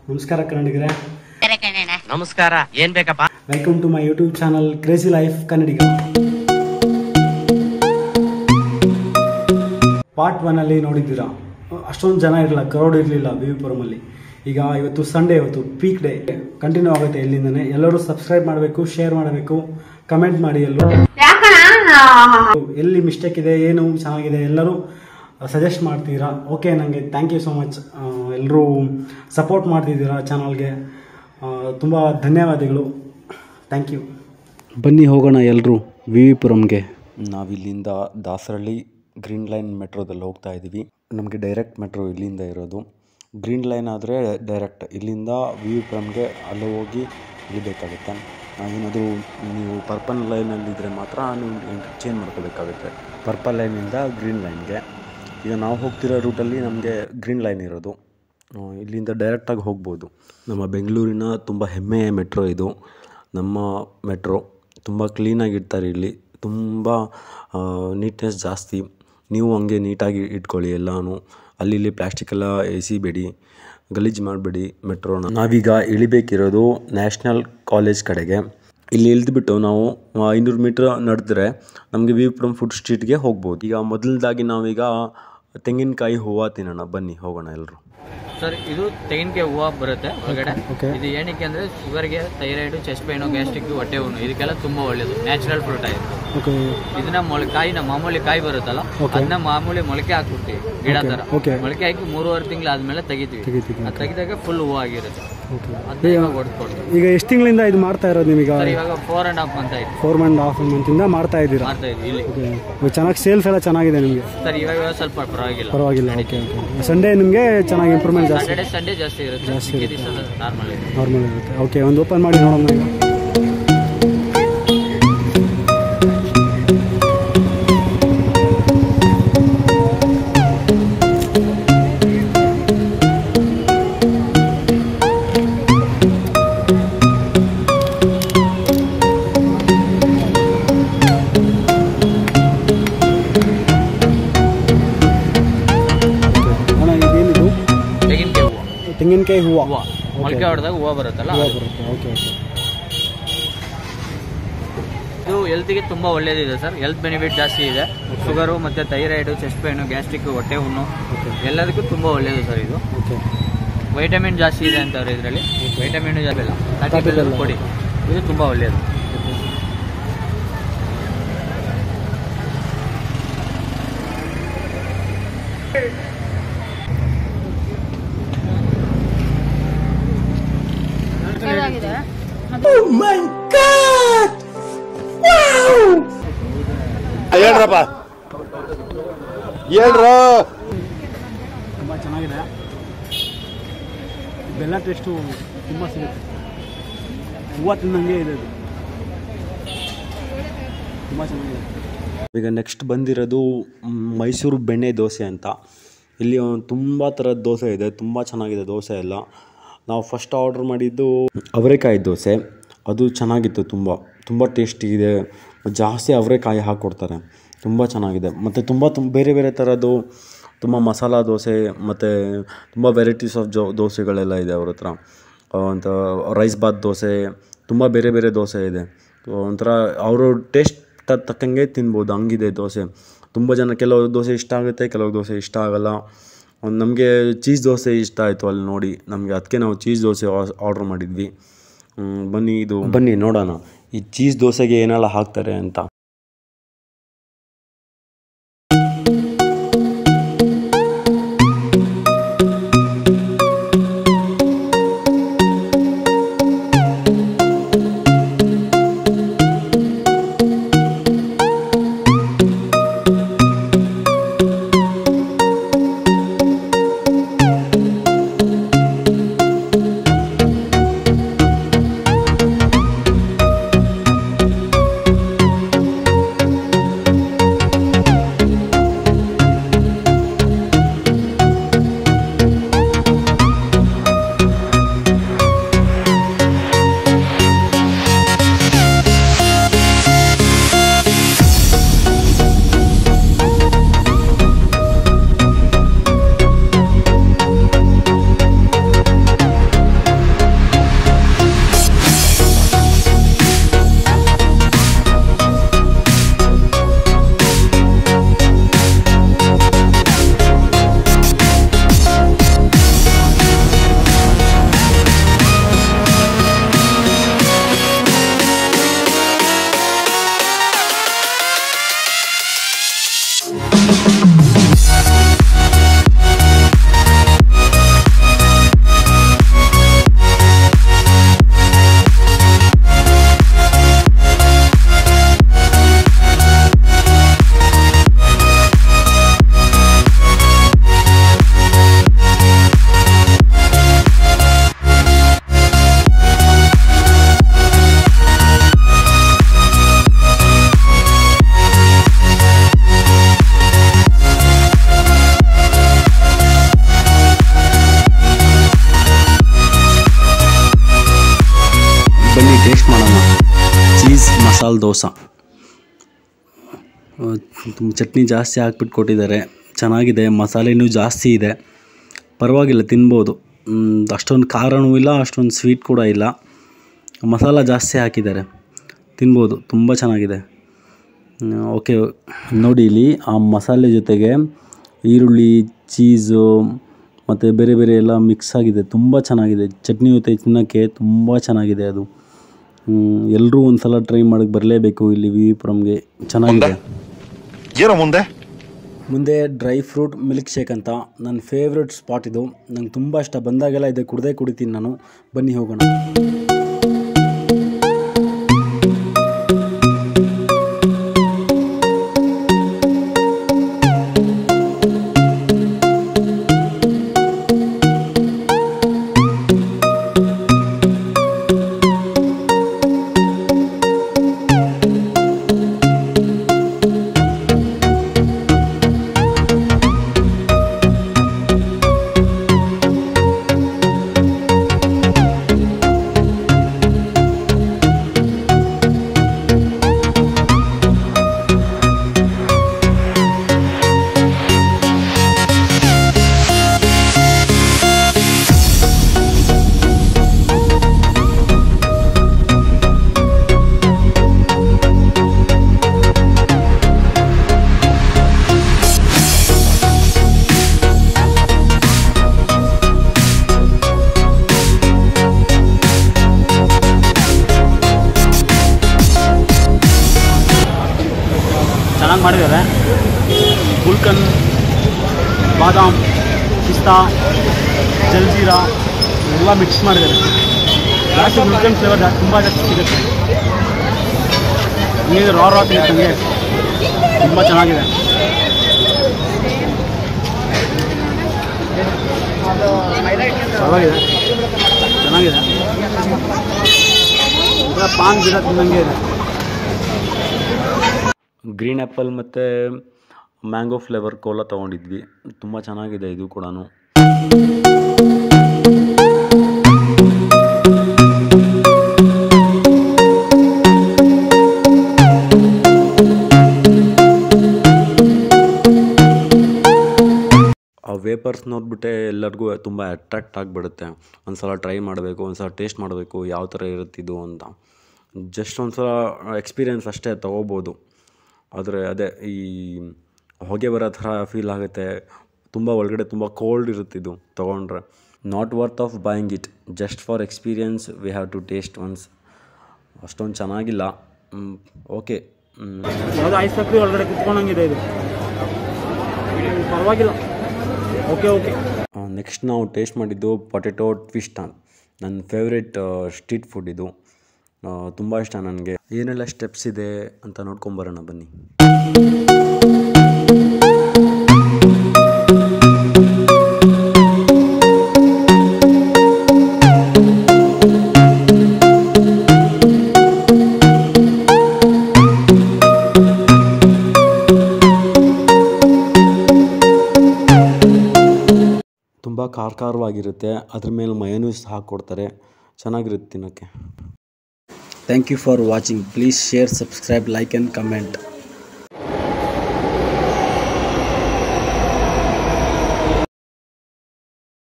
ನಮಸ್ಕಾರ ಕನ್ನಡಿಗರೇ ನಮಸ್ಕಾರ ಏನ್ ಬೇಕಪ್ಪ welcome to my YouTube channel crazy life Kannadiga part one ಅಲ್ಲಿ ನೋಡಿದ್ದೀರಾ ಅಷ್ಟೊಂದು ಜನ ಇರಲಿಲ್ಲ ಕ್ರೌಡ್ ಇರಲಿಲ್ಲ ವಿ ಪುರಮಲ್ಲಿ ಈಗ ಇವತ್ತು ಸಂಡೇ ಇವತ್ತು ಪೀಕ್ ಡೇ ಕಂಟಿನ್ಯೂ ಆಗುತ್ತೆ ಇಲ್ಲಿಂದನೇ ಎಲ್ಲರೂ ಸಬ್ಸ್ಕ್ರೈಬ್ ಮಾಡಬೇಕು ಶೇರ್ ಮಾಡಬೇಕು ಕಮೆಂಟ್ ಮಾಡಿ ಎಲ್ಲರೂ ಎಲ್ಲಿ ಮಿಸ್ಟೇಕ್ ಇದೆ ಏನು ಚೆನ್ನಾಗಿದೆ ಎಲ್ಲರೂ ಸಜೆಸ್ಟ್ ಮಾಡ್ತೀರಾ ಓಕೆ ನನಗೆ ಥ್ಯಾಂಕ್ ಯು ಸೊ ಮಚ್ ಎಲ್ಲರೂ ಸಪೋರ್ಟ್ ಮಾಡ್ತಿದ್ದೀರಾ ಚಾನಲ್ಗೆ ತುಂಬ ಧನ್ಯವಾದಗಳು ಥ್ಯಾಂಕ್ ಯು ಬನ್ನಿ ಹೋಗೋಣ ಎಲ್ಲರೂ ವಿ ವಿ ಪುರಂಗೆ ನಾವಿಲ್ಲಿಂದ ದಾಸರಳ್ಳಿ ಗ್ರೀನ್ ಲೈನ್ ಮೆಟ್ರೋದಲ್ಲಿ ಹೋಗ್ತಾ ಇದ್ದೀವಿ ನಮಗೆ ಡೈರೆಕ್ಟ್ ಮೆಟ್ರೋ ಇಲ್ಲಿಂದ ಇರೋದು ಗ್ರೀನ್ ಲೈನ್ ಆದರೆ ಡೈರೆಕ್ಟ್ ಇಲ್ಲಿಂದ ವಿ ವಿ ಪುರಂಗೆ ಅಲ್ಲಿ ಹೋಗಿ ಇಳಿಬೇಕಾಗುತ್ತೆ ಏನಾದರೂ ನೀವು ಪರ್ಪಲ್ ಲೈನಲ್ಲಿದ್ದರೆ ಮಾತ್ರ ನೀವು ಚೇಂಜ್ ಮಾಡ್ಕೋಬೇಕಾಗುತ್ತೆ ಪರ್ಪಲ್ ಲೈನಿಂದ ಗ್ರೀನ್ ಲೈನ್ಗೆ ಈಗ ನಾವು ಹೋಗ್ತಿರೋ ರೂಟಲ್ಲಿ ನಮಗೆ ಗ್ರೀನ್ ಲೈನ್ ಇರೋದು ಆ, ಇಲ್ಲಿಂದ ಡೈರೆಕ್ಟಾಗಿ ಹೋಗ್ಬೋದು ನಮ್ಮ ಬೆಂಗಳೂರಿನ ತುಂಬ ಹೆಮ್ಮೆಯ ಮೆಟ್ರೋ ಇದು ನಮ್ಮ ಮೆಟ್ರೋ ತುಂಬ ಕ್ಲೀನಾಗಿ ಇಡ್ತಾರೆ ಇಲ್ಲಿ ತುಂಬ ನೀಟ್ನೆಸ್ ಜಾಸ್ತಿ ನೀವು ಹಂಗೆ ನೀಟಾಗಿ ಇಟ್ಕೊಳ್ಳಿ ಎಲ್ಲನೂ ಅಲ್ಲಿ ಇಲ್ಲಿ ಪ್ಲ್ಯಾಸ್ಟಿಕ್ ಎಲ್ಲ ಎಸಿಬೇಡಿ ಗಲೀಜು ಮಾಡಬೇಡಿ ಮೆಟ್ರೋನ ನಾವೀಗ ಇಳಿಬೇಕಿರೋದು ನ್ಯಾಷನಲ್ ಕಾಲೇಜ್ ಕಡೆಗೆ ಇಲ್ಲಿ ಇಳಿದ್ಬಿಟ್ಟು ನಾವು ಐನೂರು ಮೀಟ್ರ್ ನಡೆದ್ರೆ ನಮಗೆ ವಿ ಪುರಂ ಫುಡ್ ಸ್ಟ್ರೀಟ್ಗೆ ಹೋಗ್ಬೋದು ಈಗ ಮೊದಲದಾಗಿ ನಾವೀಗ ತೆಂಗಿನಕಾಯಿ ಹೂವು ತಿನ್ನೋಣ ಬನ್ನಿ ಹೋಗೋಣ ಎಲ್ಲರೂ ಸರ್ ಇದು ತೆಂಗಿನಕಾಯಿ ಹೂವು ಬರುತ್ತೆ ಒಳಗಡೆ ಇದು ಏನಕ್ಕೆ ಅಂದ್ರೆ ಶುಗರ್ಗೆ ಥೈರಾಯ್ಡ್ ಚೆಸ್ಟ್ ಪೈನು ಗ್ಯಾಸ್ಟ್ರಿಕ್ ಹೊಟ್ಟೆ ಹುಣ್ಣು ಇದಕ್ಕೆಲ್ಲ ತುಂಬಾ ಒಳ್ಳೇದು ನ್ಯಾಚುರಲ್ ಫ್ರೂಟ್ ಆಗಿದೆ ಓಕೆ ಇದನ್ನ ಮೊಳ ಕಾಯಿನ ಮಾಮೂಲಿ ಕಾಯಿ ಬರುತ್ತಲ್ಲ ಅದನ್ನ ಮಾಮೂಲಿ ಮೊಳಕೆ ಹಾಕ್ಬಿಡ್ತೀವಿ ಗಿಡ ತರ okay. ಮೊಳಕೆ ಹಾಕಿ ಮೂರುವರೆ ತಿಂಗಳು ಆದ್ಮೇಲೆ ತೆಗಿತೀವಿ ತೆಗಿತೀವಿ. ಅದು ತೆಗಿದಾಗ ಫುಲ್ ಹೂವು ಆಗಿರುತ್ತೆ ಓಕೆ ಅದನ್ನ ಇವಾಗ ಹೊಡ್ಕೊಡ್ತೀವಿ ಈಗ ಎಷ್ಟು ತಿಂಗಳಿಂದ ಇದು ಮಾಡ್ತಾ ಇರೋದು ನಿಮಗೆ ಸರ್ ಇವಾಗ ಫೋರ್ ಅಂಡ್ ಹಾಫ್ ಮಂತ್ ಆಯ್ತು ಫೋರ್ ಆ್ಯಂಡ್ ಹಾಫ್ ಮಂತಿಂದ ಮಾಡ್ತಾ ಇದ್ದೀರಾ ಮಾಡ್ತಾ ಇದ್ವಿ ಇಲ್ಲಿ ಓಕೆ ಇವಾಗ ಚೆನ್ನಾಗಿ ಸೇಲ್ಸ್ ಎಲ್ಲ ಚೆನ್ನಾಗಿದೆ ನಿಮಗೆ ಸರ್ ಇವಾಗ ಇವಾಗ ಸ್ವಲ್ಪ ಪರವಾಗಿಲ್ಲ ಪರವಾಗಿಲ್ಲ ಓಕೆ ಓಕೆ ಸಂಡೇ ನಿಮಗೆ ಚೆನ್ನಾಗಿ ಇಂಪ್ರೂವ್ಮೆಂಟ್ ಜಾಸ್ತಿ ಸಾಟರ್ಡೆ ಸಂಡೇ ಜಾಸ್ತಿ ಇರುತ್ತೆ ಮಿಕ್ಕಿ ದಿವಸ ನಾರ್ಮಲ್ ಇದೆ ನಾರ್ಮಲ್ ಇರುತ್ತೆ ಓಕೆ ಒಂದು ಓಪನ್ ಮಾಡಿ ನೋಡೋಣ ಈಗ ಅಣ್ಣ ಇದೇನಿದು ತೆಂಗಿನಕಾಯಿ ಹೂವು ತೆಂಗಿನಕಾಯಿ ಹೂವು ಹೂವು ಮೊಳಕೆ ಹೊಡೆದಾಗ ಹೂವು ಬರುತ್ತಲ್ಲ ಹೂವು ಅದು. ಬರುತ್ತೆ ಓಕೆ ಓಕೆ ಇದು ಹೆಲ್ತ್ಗೆ ತುಂಬ ಒಳ್ಳೇದಿದೆ ಸರ್ ಹೆಲ್ತ್ ಬೆನಿಫಿಟ್ ಜಾಸ್ತಿ ಇದೆ ಶುಗರು ಮತ್ತು ಥೈರಾಯ್ಡು ಚೆಸ್ಟ್ ಪೈನು ಗ್ಯಾಸ್ಟ್ರಿಕ್ ಹೊಟ್ಟೆ ಹುಣ್ಣು ಎಲ್ಲದಕ್ಕೂ ತುಂಬ ಒಳ್ಳೆಯದು ಸರ್ ಇದು ಓಕೆ ವೈಟಮಿನ್ ಜಾಸ್ತಿ ಇದೆ ಅಂತಾರೆ ಇದರಲ್ಲಿ ವೈಟಮಿನ್ ಜಾಸ್ತಿ ಇಲ್ಲ ಕಾಟಿ ಬೆಲ್ಲ ಕೊಡಿ ಇದು ತುಂಬ ಒಳ್ಳೆಯದು ಹೇಳ್ರಪ್ಪ ಹೇಳ್ರ ತುಂಬ ಚೆನ್ನಾಗಿದೆ ಬೆಲ್ಲ ಟೇಸ್ಟು ತುಂಬ ಸಿಗುತ್ತೆ ಹೂವು ತಿನ್ನಂಗೆ ಇದೆ ಇದು ತುಂಬ ಚೆನ್ನಾಗಿದೆ ಈಗ ನೆಕ್ಸ್ಟ್ ಬಂದಿರೋದು ಮ್, ಮೈಸೂರು ಬೆಣ್ಣೆ ದೋಸೆ ಅಂತ ಇಲ್ಲಿ ಒಂದು ತುಂಬ ಥರದ ದೋಸೆ ಇದೆ ತುಂಬ ಚೆನ್ನಾಗಿದೆ ದೋಸೆ ಎಲ್ಲ ನಾವು ಫಸ್ಟ್ ಆರ್ಡ್ರ್ ಮಾಡಿದ್ದು ಅವರೆಕಾಯಿ ದೋಸೆ ಅದು ಚೆನ್ನಾಗಿತ್ತು ತುಂಬ ತುಂಬ ಟೇಸ್ಟಿ ಇದೆ ಜಾಸ್ತಿ ಅವರೆಕಾಯಿ ಹಾಕ್ಕೊಡ್ತಾರೆ ತುಂಬ ಚೆನ್ನಾಗಿದೆ ಮತ್ತು ತುಂಬ ತುಂಬ ಬೇರೆ ಬೇರೆ ಥರದ್ದು ತುಂಬ ಮಸಾಲ ದೋಸೆ ಮತ್ತು ತುಂಬ ವೆರೈಟೀಸ್ ಆಫ್ ಜೋ ದೋಸೆಗಳೆಲ್ಲ ಇದೆ ಅವ್ರ ಹತ್ರ ಅಂತ ರೈಸ್ ಬಾತ್ ದೋಸೆ ತುಂಬ ಬೇರೆ ಬೇರೆ ದೋಸೆ ಇದೆ ಒಂಥರ ಅವರು ಟೇಸ್ಟ್ ತಕ್ಕಂಗೆ ತಿನ್ಬೋದು ಹಂಗಿದೆ ದೋಸೆ ತುಂಬ ಜನ ಕೆಲವು ದೋಸೆ ಇಷ್ಟ ಆಗುತ್ತೆ ಕೆಲವು ದೋಸೆ ಇಷ್ಟ ಆಗಲ್ಲ ನಮಗೆ ಚೀಸ್ ದೋಸೆ ಇಷ್ಟ ಆಯಿತು ಅಲ್ಲಿ ನೋಡಿ ನಮಗೆ ಅದಕ್ಕೆ ನಾವು ಚೀಸ್ ದೋಸೆ ಆರ್ಡ್ರ್ ಮಾಡಿದ್ವಿ ಹ್ಮ್, ಬನ್ನಿ ಇದು ಬನ್ನಿ ನೋಡೋಣ ಈ ಚೀಸ್ ದೋಸೆಗೆ ಏನೆಲ್ಲ ಹಾಕ್ತಾರೆ ಅಂತ ಮಸಾಲೆ ದೋಸೆ ತುಂಬ ಚಟ್ನಿ ಜಾಸ್ತಿ ಹಾಕ್ಬಿಟ್ಟು ಕೊಟ್ಟಿದ್ದಾರೆ ಚೆನ್ನಾಗಿದೆ ಮಸಾಲೆನೂ ಜಾಸ್ತಿ ಇದೆ ಪರವಾಗಿಲ್ಲ ತಿನ್ಬೋದು ಮ್, ಅಷ್ಟೊಂದು ಖಾರನೂ ಇಲ್ಲ ಅಷ್ಟೊಂದು ಸ್ವೀಟ್ ಕೂಡ ಇಲ್ಲ ಮಸಾಲ ಜಾಸ್ತಿ ಹಾಕಿದ್ದಾರೆ ತಿನ್ಬೋದು ತುಂಬ ಚೆನ್ನಾಗಿದೆ ಓಕೆ ನೋಡಿ ಇಲ್ಲಿ ಆ ಮಸಾಲೆ ಜೊತೆಗೆ ಈರುಳ್ಳಿ ಚೀಸು ಮತ್ತು ಬೇರೆ ಬೇರೆ ಎಲ್ಲ ಮಿಕ್ಸ್ ಆಗಿದೆ ತುಂಬ ಚೆನ್ನಾಗಿದೆ ಚಟ್ನಿ ಜೊತೆ ತಿನ್ನೋಕ್ಕೆ ತುಂಬ ಚೆನ್ನಾಗಿದೆ ಅದು ಎಲ್ಲರೂ ಒಂದು ಸಲ ಟ್ರೈ ಮಾಡೋಕ್ಕೆ ಬರಲೇಬೇಕು ಇಲ್ಲಿ ವಿ ವಿ ಪುರಮ್ಗೆ ಚೆನ್ನಾಗಿದೆ ಏನೋ ಮುಂದೆ ಮುಂದೆ ಡ್ರೈ ಫ್ರೂಟ್ ಮಿಲ್ಕ್ ಶೇಕ್ ಅಂತ ನನ್ನ ಫೇವ್ರೆಟ್ ಸ್ಪಾಟ್ ಇದು ನಂಗೆ ತುಂಬ ಇಷ್ಟ ಬಂದಾಗೆಲ್ಲ ಇದೆ ಕುಡ್ದೇ ಕುಡಿತೀನಿ ನಾನು ಬನ್ನಿ ಹೋಗೋಣ ಚೆನ್ನಾಗಿ ಮಾಡಿದ್ದಾರೆ ಗುಲ್ಕನ್ ಬಾದಾಮ್ ಪಿಸ್ತಾ ಜಲ್ಜೀರಾ ಎಲ್ಲ ಮಿಕ್ಸ್ ಮಾಡಿದ್ದಾರೆ ಜಾಸ್ತಿ ಗುಲ್ಕನ್ ಫ್ಲೇವರ್ ತುಂಬ ಜಾಸ್ತಿ ಸಿಗುತ್ತೆ ಹಂಗೆ ರಾ ರಾ ತಿನ್ನುತ್ತೆ ಹಂಗೆ ತುಂಬ ಚೆನ್ನಾಗಿದೆ ಪರವಾಗಿದೆ ಚೆನ್ನಾಗಿದೆ ಒಂಥರ ಪಾನ್ ಗಿಡ ತಿನ್ನಂಗೆ ಇದೆ ಗ್ರೀನ್ ಆ್ಯಪಲ್ ಮತ್ತು ಮ್ಯಾಂಗೋ ಫ್ಲೇವರ್ ಕೋಲಾ ತೊಗೊಂಡಿದ್ವಿ ತುಂಬ ಚೆನ್ನಾಗಿದೆ ಇದು ಕೂಡ ಆ ವೇಪರ್ಸ್ ನೋಡ್ಬಿಟ್ಟೆ ಎಲ್ಲರಿಗೂ ತುಂಬ ಅಟ್ರಾಕ್ಟ್ ಆಗಿಬಿಡುತ್ತೆ ಒಂದು ಸಲ ಟ್ರೈ ಮಾಡಬೇಕು ಒಂದು ಸಲ ಟೇಸ್ಟ್ ಮಾಡಬೇಕು ಯಾವ ಥರ ಇರುತ್ತಿದ್ದು ಅಂತ ಜಸ್ಟ್ ಒಂದು ಸಲ ಎಕ್ಸ್ಪೀರಿಯೆನ್ಸ್ ಅಷ್ಟೇ ತೊಗೋಬೋದು ಆದರೆ ಅದೇ ಈ ಹೊಗೆ ಬರೋ ಥರ ಫೀಲ್ ಆಗುತ್ತೆ ತುಂಬ ಒಳಗಡೆ ತುಂಬ ಕೋಲ್ಡ್ ಇರುತ್ತಿದ್ದು ತೊಗೊಂಡ್ರೆ not worth of buying it just for experience we have to taste once ಅಷ್ಟೊಂದು ಚೆನ್ನಾಗಿಲ್ಲ ಓಕೆ ಯಾವುದೋ ಐಸ್ ಫ್ಯಾಕ್ಟ್ರಿ ಒಳಗಡೆ ಕುತ್ಕೊಂಡಂಗಿದೆ ಇದು ಪರವಾಗಿಲ್ಲ ಓಕೆ ಓಕೆ ನೆಕ್ಸ್ಟ್ ನಾವು ಟೇಸ್ಟ್ ಮಾಡಿದ್ದು ಪೊಟೆಟೊ ಟ್ವಿಸ್ಟ್ ಅಂತ ನನ್ನ ಫೇವ್ರೆಟ್ ಸ್ಟ್ರೀಟ್ ಫುಡ್ ಇದು ತುಂಬ ಇಷ್ಟ ನನಗೆ ಏನೆಲ್ಲ ಸ್ಟೆಪ್ಸ್ ಇದೆ ಅಂತ ನೋಡ್ಕೊಂಬರೋಣ ಬನ್ನಿ ತುಂಬ ಖಾರ ಖಾರವಾಗಿರುತ್ತೆ ಅದ್ರ ಮೇಲೆ ಮಯನೂಸ್ ಹಾಕ್ಕೊಡ್ತಾರೆ ಚೆನ್ನಾಗಿರುತ್ತೆ ತಿನ್ನೋಕ್ಕೆ thank you for watching please share subscribe like and comment